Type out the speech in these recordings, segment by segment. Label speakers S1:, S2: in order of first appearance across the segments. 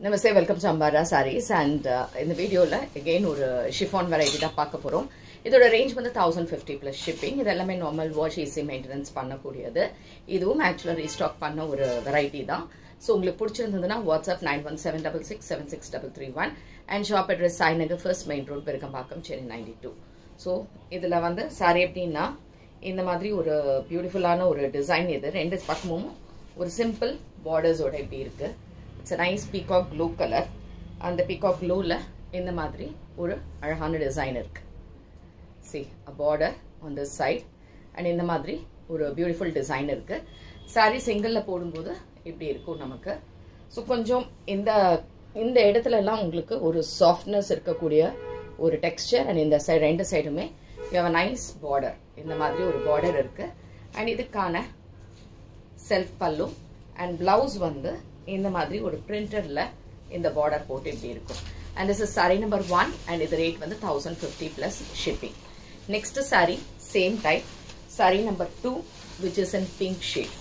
S1: Namaste welcome to Ambara sarees and இந்த வீடியோவில் again ஒரு ஷிஃபான் வெரைட்டி தான் பார்க்க போகிறோம் இதோட ரேஞ்ச் வந்து தௌசண்ட் ஃபிஃப்டி ப்ளஸ் ஷிப்பிங் இது எல்லாமே நார்மல் வாஷ் ஈஸி மெயின்டெனன்ஸ் பண்ணக்கூடியது இதுவும் ஆக்சுவலாக ரீஸ்டாக் பண்ண ஒரு வெரைட்டி தான் ஸோ உங்களுக்கு பிடிச்சிருந்ததுன்னா WhatsApp nine one seven double six seven six double three one and shop address Sainagar first main road Perukkambakkam Chennai ninety two so இதில் வந்து சாரி எப்படின்னா இந்த மாதிரி ஒரு பியூட்டிஃபுல்லான ஒரு டிசைன் இது ரெண்டு பக்கமும் ஒரு சிம்பிள் பார்டர்ஸோட இப்படி இருக்கு it's nice peacock blue colour அந்த பீகாக் ப்ளூவில் இந்த மாதிரி ஒரு அழகான டிசைன் இருக்கு see a border on this side and இந்த மாதிரி ஒரு பியூட்டிஃபுல் டிசைன் இருக்கு சாரி சிங்கிளில் போடும்போது இப்படி இருக்கும் நமக்கு ஸோ கொஞ்சம் இந்த இந்த இடத்துல எல்லாம் உங்களுக்கு ஒரு சாஃப்ட்னஸ் இருக்கக்கூடிய ஒரு டெக்ஸ்டர் அண்ட் இந்த சைடு ரெண்டு சைடுமே யூ நைஸ் பார்டர் இந்த மாதிரி ஒரு பார்டர் இருக்கு அண்ட் இதுக்கான செல்ஃப் பல்லு அண்ட் பிளவுஸ் வந்து இந்த மாதிரி ஒரு பிரிண்டட்ல இந்த பார்டர் போட்டு இப்படி இருக்கும் and this is sari number one and இது ரேட் வந்து thousand fifty plus shipping next sari same type sari number two which is in pink shade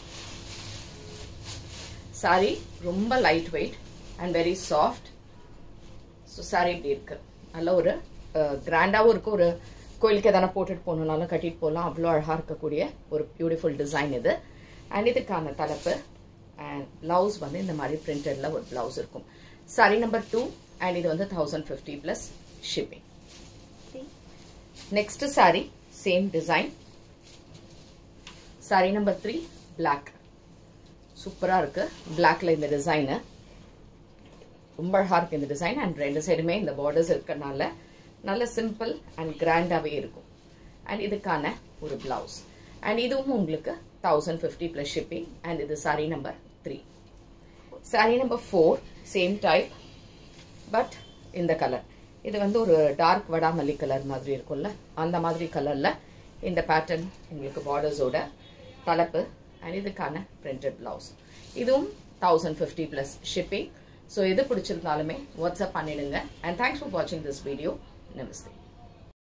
S1: sari ரொம்ப light weight and very soft so sari இப்படி இருக்கு நல்ல ஒரு கிராண்டாகவும் இருக்கு ஒரு கோயிலுக்கு எதனா போட்டுட்டு போகணுன்னாலும் கட்டிட்டு போகலாம் அவ்வளோ அழகாக இருக்கக்கூடிய ஒரு பியூட்டிஃபுல் டிசைன் இது அண்ட் இதுக்கான தலைப்பு அண்ட் பிளவுஸ் வந்து இந்த மாதிரி பிரிண்டட்ல ஒரு பிளவுஸ் இருக்கும் சாரி நம்பர் டூ அண்ட் இது வந்து thousand fifty plus shipping next sari same design sari number three black சூப்பராக இருக்கு பிளாக்ல இந்த டிசைனு ரொம்ப அழகாக இருக்கு இந்த டிசைன் அண்ட் ரெண்டு சைடுமே இந்த பார்டர்ஸ் இருக்கறனால நல்ல சிம்பிள் அண்ட் கிராண்டாகவே இருக்கும் அண்ட் இதுக்கான ஒரு பிளவுஸ் அண்ட் இதுவும் உங்களுக்கு thousand fifty plus shipping and இது sari number three sari number four same type but இந்த கலர் இது வந்து ஒரு டார்க் வடாமல்லி கலர் மாதிரி இருக்கும்ல அந்த மாதிரி கலரில் இந்த பேட்டர்ன் உங்களுக்கு பார்டர்ஸோட தலைப்பு அண்ட் இதுக்கான பிரிண்டட் பிளவுஸ் இதுவும் thousand fifty plus shipping so எது பிடிச்சிருந்தாலுமே வாட்ஸ்அப் பண்ணிடுங்க அண்ட் தேங்க்ஸ் ஃபார் வாட்சிங் திஸ் வீடியோ நமஸ்தே